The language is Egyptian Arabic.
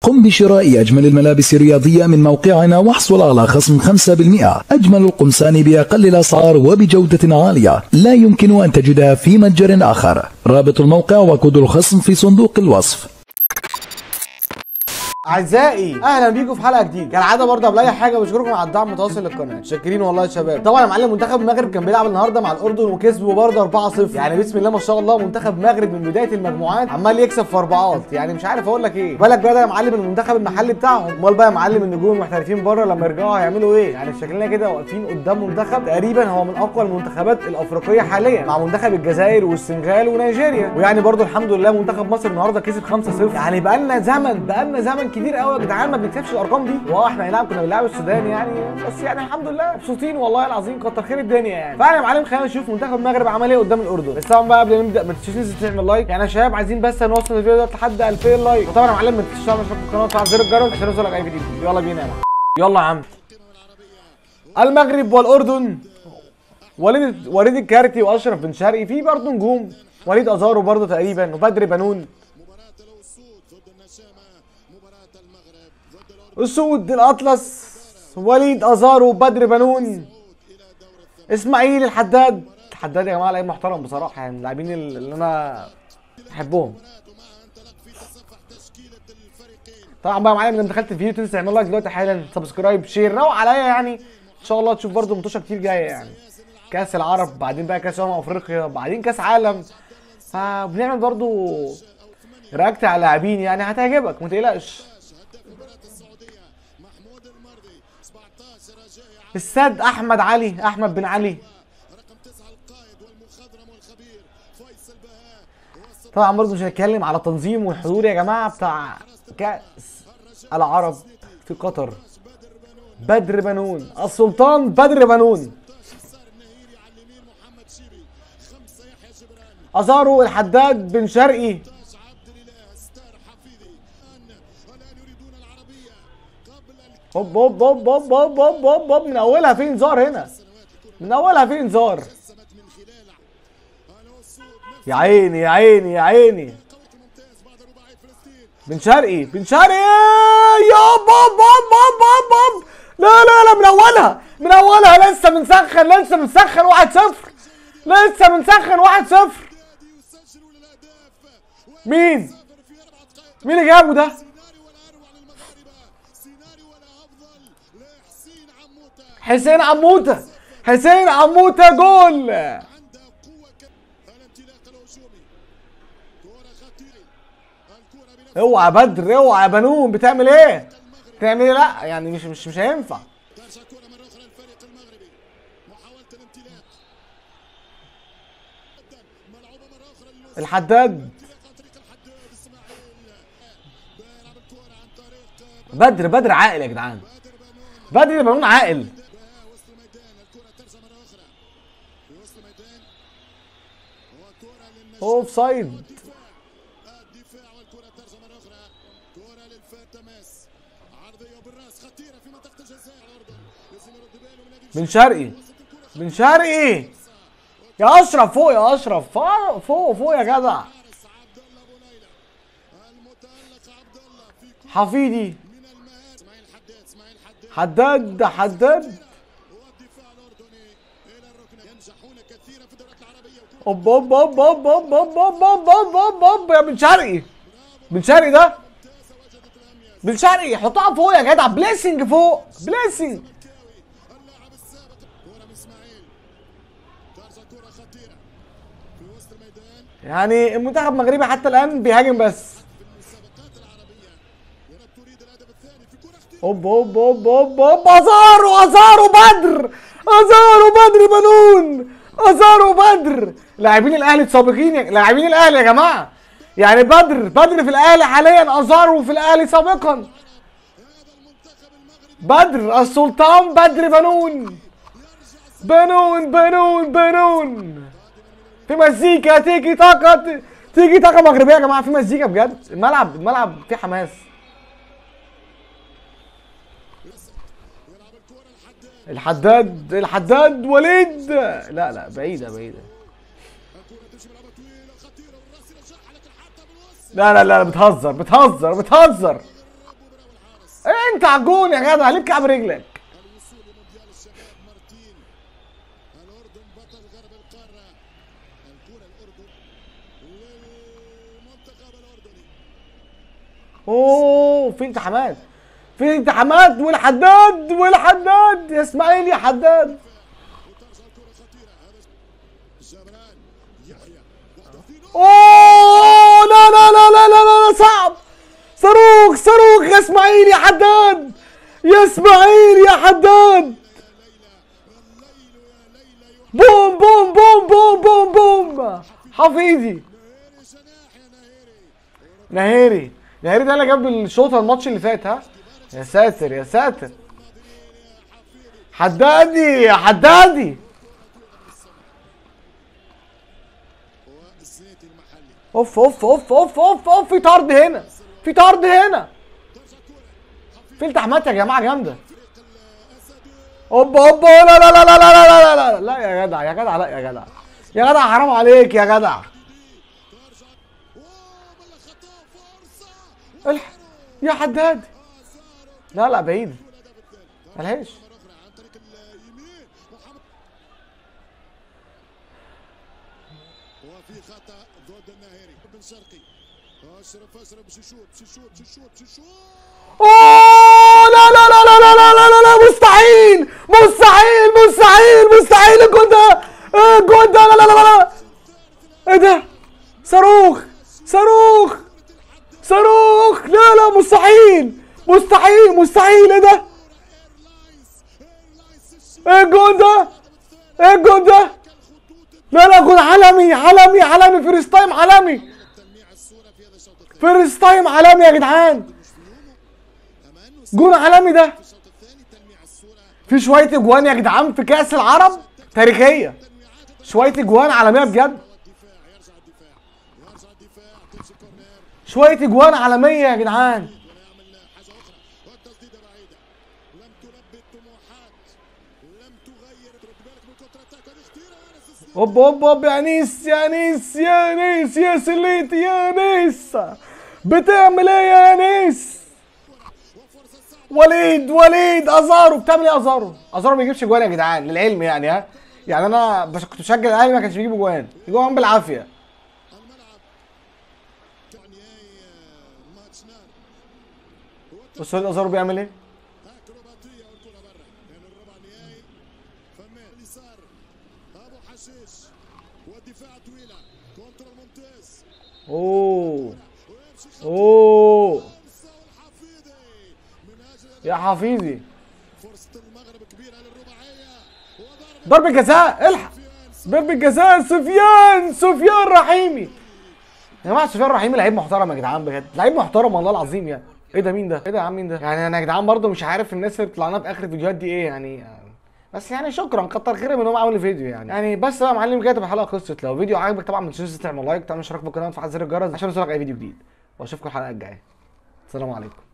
قم بشراء أجمل الملابس الرياضية من موقعنا واحصل على خصم 5% أجمل القمصان بأقل الأسعار وبجودة عالية لا يمكن أن تجدها في متجر آخر رابط الموقع وكود الخصم في صندوق الوصف اعزائي اهلا بيكم في حلقه جديده كالعاده برضه قبل اي حاجه بشكركم على الدعم المتواصل للقناه شاكرين والله يا شباب طبعا يا معلم منتخب المغرب كان بيلعب النهارده مع الاردن وكسبوا برضه 4-0 يعني بسم الله ما شاء الله منتخب المغرب من بدايه المجموعات عمال يكسب في اربعات يعني مش عارف اقول لك ايه بالك بقى ده يا معلم المنتخب المحلي بتاعهم امال بقى يا معلم النجوم المحترفين بره لما يرجعوا هيعملوا ايه يعني شكلنا كده واقفين قدام منتخب تقريبا هو من اقوى المنتخبات الافريقيه حاليا مع منتخب الجزائر والسنغال ونيجيريا ويعني برضه الحمد لله منتخب مصر النهارده كسب 5-0 يعني بقالنا زمن بقالنا زمن كتير قوي يا جدعان ما بنكسبش الارقام دي واه احنا هنلعب كنا بنلعب السودان يعني بس يعني الحمد لله مبسوطين والله العظيم كتر خير الدنيا يعني فانا يا معلم خلينا نشوف منتخب المغرب عمل ايه قدام الاردن بس طبعا بقى قبل ما نبدا ما تنسوش تنزل تعمل لايك يعني يا شباب عايزين بس نوصل الفيديو ده لحد 2000 لايك وطبعا يا معلم ما تنسوش تعمل اشتراك في القناه وتفعل زر الجرس عشان يوصلك اي فيديو جديد. يلا بينا يا معلم. يلا يا عم المغرب والاردن وليد وليد الكارتي واشرف بن شرقي في برضه نجوم وليد ازارو برضه تقريبا وبدر بنون السود الاطلس وليد ازارو بدر بنون اسماعيل الحداد الحداد يا جماعه لعيب محترم بصراحه يعني من اللاعبين اللي انا بحبهم طبعا بقى يا معلم لما دخلت الفيديو تنسى تعمل لايك دلوقتي حالا سبسكرايب شير روق عليا يعني ان شاء الله تشوف برضه مطوشه كتير جايه يعني كاس العرب بعدين بقى كاس امم افريقيا بعدين كاس عالم فبنعمل برضه رياكت على لاعبين يعني هتعجبك ما تقلقش السد احمد علي احمد بن علي طبعا برضه مش هنتكلم على تنظيم والحضور يا جماعه بتاع كاس العرب في قطر بدر بنون السلطان بدر بنون ازارو الحداد بن شرقي هوب هوب هوب هوب هوب هوب هوب هوب من اولها في انذار هنا من اولها في انذار يا عيني يا عيني يا عيني بن شرقي بن شرقي يا بوب بوب بوب بوب بوب لا لا لا من اولها من اولها لسه بنسخن لسه بنسخن 1-0 لسه بنسخن 1-0 مين؟ مين اللي جابه ده؟ حسين عموته حسين عموته جول اوعى بدر اوعى يا بنون بتعمل ايه؟ بتعمل ايه لا يعني مش مش مش هينفع الحداد بدر بدر عاقل يا جدعان بدر بنون عاقل اوف سايد بن شرقي بن شرقي يا اشرف فوق يا اشرف فوق فوق فوق يا جدع حفيدي حداد حداد اوب اوب اوب اوب اوب اوب اوب اوب اوب اوب اوب يا بن شرقي بن شرقي ده بن شرقي حطها فوق يا جدع بليسنج فوق بليسنج يعني المنتخب المغربي حتى الان بيهاجم بس اوب اوب اوب اوب اوب ازارو ازارو بدر ازارو بدر بنون ازارو بدر لاعبين الاهلي سابقين يا- لاعبين الاهلي يا جماعه يعني بدر بدر في الاهلي حاليا ازارو في الاهلي سابقا بدر السلطان بدر بنون بنون بنون بنون في مزيكا تيجي طاقة تيجي طاقة مغربية يا جماعة في مزيكا بجد الملعب الملعب فيه حماس الحداد الحداد وليد لا لا بعيدة بعيدة لا لا لا بتهزر بتهزر بتهزر انت على الجون يا جدع ليه كعب رجلك الوصول لمونديال الشباب مارتين الاردن بطل غرب القاره الكره الاردن للمنتخب الاردني اوه في التحامات في التحامات والحداد والحداد يا اسماعيل يا حداد وترجع الكره خطيره هذا جبران يحيى وتوفيق اوه لا لا لا لا لا لا, لا صعب صاروخ صاروخ يا اسماعيل يا حداد يا اسماعيل يا حداد بوم بوم بوم بوم بوم بوم حفيظي نهيري نهيري ده اللي جاب الشوطه الماتش اللي فات ها يا ساتر يا ساتر حدادي يا حدادي والزيتي المحلي اوف اوف اوف اوف اوف اوف في طرد هنا في طرد هنا في التحامات يا جماعه جامده اوبا اوبا لا لا لا لا لا لا لا لا لا يا جدع يا جدع لا يا جدع يا جدع حرام عليك يا جدع وبلا خطا فرصه الحق يا حداد لا لا بعيد ملهاش اخرى عن طريق اليمين محمد وفي خطا ضد النهيري بن شرقي اشرف اشرف باش يشوط باش يشوط باش يشوط باش يشوط اوه لا لا لا لا لا لا لا لا لا مستحيل مستحيل مستحيل مستحيل الجول ده آه، الجول ده لا لا لا لا لا ايه ده صاروخ صاروخ صاروخ لا لا مستحيل مستحيل مستحيل ايه ده ايه الجول ده ايه الجول ده لا لا جول عالمي عالمي عالمي فيرست تايم عالمي تلميع الصوره في هذا الشوط الثاني فيرست تايم عالمي يا جدعان اما انه جول عالمي ده الشوط الثاني تلميع الصوره في شويه اجوان يا جدعان في كاس العرب تاريخيه شويه اجوان عالميه بجد الدفاع يرجع الدفاع يرجع الدفاع تمشي كورنير شويه اجوان عالميه يا جدعان ويعمل حاجه اخرى والتسديده بعيده لم تلبي الطموحات لم تغير خد بالك من الكونتر اتاك هذه خطيره انس السيد هوب هوب هوب يا نيس يا نيس يا نيس يا سليتي يا نيس بتعمل ايه يا نيس وفرصه صعبه وليد وليد ازارو بتعمل ايه ازارو ازارو ما بيجيبش جوان يا جدعان للعلم يعني ها يعني انا بس كنت بشجع الاهلي ما كانش بيجيب جوان جوان بالعافيه الملعب نهائي ماتش نار بص وليد ازارو بيعمل ايه اكروباتيه والكره برا لان الربع نهائي فمان اليسار ابو حشيش والدفاع طويله كونترول ممتاز اوه ويمشي خط اوه خمسه والحفيظي من اجل يا حفيظي فرصه المغرب كبيره للرباعيه وضرب ضربة جزاء الحق ضربة جزاء سفيان سفيان رحيمي يا جماعة سفيان رحيمي لعيب محترم يا جدعان بجد لعيب محترم والله العظيم يعني ايه ده مين ده؟ ايه ده يا عم مين ده؟ يعني انا يا جدعان برضه مش عارف الناس اللي بتطلعنا في اخر الفيديوهات دي ايه يعني بس يعني شكرا كتر خيرهم ان هم عملوا فيديو يعني يعني بس بقى يا معلم كده تبقى الحلقه خلصت لو الفيديو عجبك طبعا ما تنساش تعمل لايك تعمل اشتراك في القناه وتفعل زر الجرس عشان يوصلك اي فيديو جديد واشوفكم الحلقه الجايه السلام عليكم